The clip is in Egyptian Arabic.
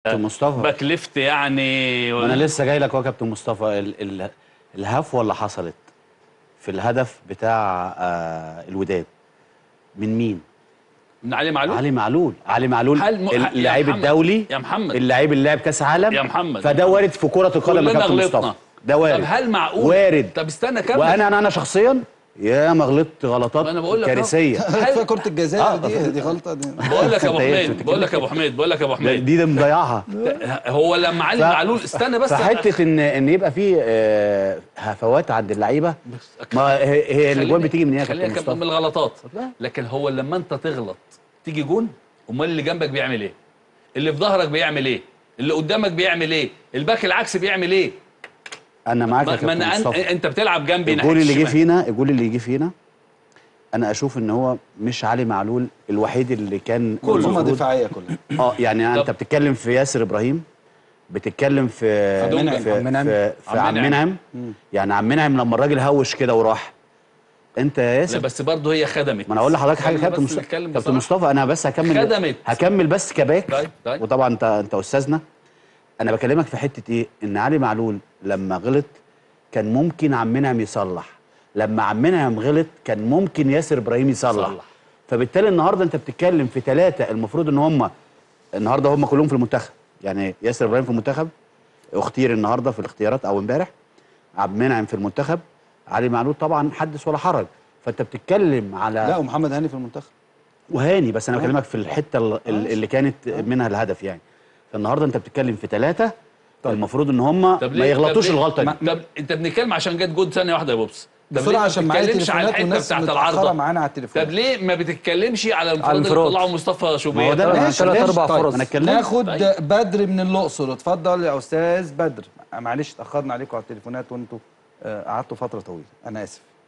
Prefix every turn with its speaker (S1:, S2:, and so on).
S1: كابتن مصطفى
S2: باك ليفت يعني
S1: ما انا لسه جاي لك اهو يا كابتن مصطفى ال ال الهفوه اللي حصلت في الهدف بتاع آه الوداد من مين؟
S2: من علي معلول
S1: علي معلول علي معلول
S2: هل م- يا
S1: اللاعب
S2: محمد،
S1: الدولي
S2: يا محمد.
S1: اللاعب اللي لعب كاس عالم
S2: يا محمد،
S1: فده
S2: يا
S1: وارد في كره القدم يا
S2: كلنا
S1: كابتن
S2: غلطنا
S1: مصطفى ده وارد
S2: طب هل معقول
S1: وارد
S2: طب استنى كمل
S1: وانا انا انا شخصيا يا ما غلطت غلطات
S2: أنا بقول لك أهو.
S1: كارثيه
S2: هل-
S3: كرة الجزائر
S1: آه،
S3: دي دي غلطة دي
S2: بقول لك يا ابو
S1: أنت إيه؟
S2: حميد بقول لك يا ابو حميد بقول لك يا ابو
S1: ده-
S2: حميد
S1: دي ده مضيعها
S2: هو لما علي
S1: ف-
S2: معلول استنى بس
S1: فحته ان ان يبقى في آه، هفوات عند اللعيبه ما هي هي الاجوان
S2: خليني-
S1: بتيجي من ايه يا
S2: خليني
S1: كابتن
S2: أكمل من
S1: مصطفى؟
S2: الغلطات لكن هو لما انت تغلط تيجي جون امال اللي جنبك بيعمل ايه اللي في ظهرك بيعمل ايه اللي قدامك بيعمل ايه الباك العكس بيعمل ايه
S1: انا معاك يا
S2: ما ما
S1: كابتن
S2: أنا-
S1: مصطفى
S2: انت بتلعب جنبي ناحية
S1: الجول اللي جه
S2: الشمال.
S1: فينا الجول اللي جه فينا انا اشوف ان هو مش علي معلول الوحيد اللي كان
S3: منظومة
S1: المفروض-
S3: دفاعية كلها
S1: اه يعني انت
S2: طب.
S1: بتتكلم في ياسر ابراهيم بتتكلم في
S3: عم منعم.
S1: في,
S3: عم منعم.
S1: في, في
S2: عم
S1: عم
S2: منعم.
S1: منعم يعني عم منعم لما الراجل هوش كده وراح انت يا
S2: لا
S1: ياسر
S2: بس برضه هي خدمت
S1: ما انا اقول لحضرتك حاجه
S2: خلينا
S1: كابتن
S2: بس
S1: مصطفى
S2: نتكلم
S1: كابتن
S2: بصراحة.
S1: مصطفى انا بس هكمل
S2: خدمت.
S1: هكمل بس كباك
S2: طيب، طيب.
S1: وطبعا انت انت استاذنا انا بكلمك في حته ايه ان علي معلول لما غلط كان ممكن عم منعم يصلح لما عم منعم غلط كان ممكن ياسر ابراهيم يصلح
S2: يصلح.
S1: فبالتالي النهارده انت بتتكلم في ثلاثه المفروض ان هم النهارده هم كلهم في المنتخب يعني ياسر ابراهيم في المنتخب اختير النهارده في الاختيارات او امبارح عبد المنعم في المنتخب علي معلول طبعا حدث ولا حرج فانت بتتكلم على
S3: لا ومحمد هاني في المنتخب
S1: وهاني بس انا بكلمك في الحته ال- ال- اللي كانت منها الهدف يعني فالنهارده انت بتتكلم في ثلاثه المفروض ان هم
S2: طب
S1: ما
S2: ليه-
S1: يغلطوش
S2: طب ليه-
S1: الغلطه دي
S2: طب انت بنتكلم عشان جت جول ثانيه واحده يا بوبس طب ليه
S3: بسرعة
S2: ما
S3: عشان معايا
S2: بتتكلمش على
S3: تليفونات
S2: الحته
S3: والناس
S2: بتاعت
S3: متأخرة
S2: العارضه
S3: معانا على التليفون
S2: طب ليه ما بتتكلمش على
S4: على
S2: الانفراد اللي
S4: الانفراد.
S2: طلعه مصطفى
S1: ما هو
S2: شوبير
S1: ده
S3: ماشي،
S1: ماشي
S4: ثلاث
S3: ماشي،
S4: اربع
S3: طيب.
S4: فرص
S1: انا اتكلمت
S3: ناخد
S2: طيب.
S3: بدر من الاقصر اتفضل يا استاذ بدر معلش اتاخرنا عليكم على التليفونات وانتوا آه، قعدتوا فتره طويله انا اسف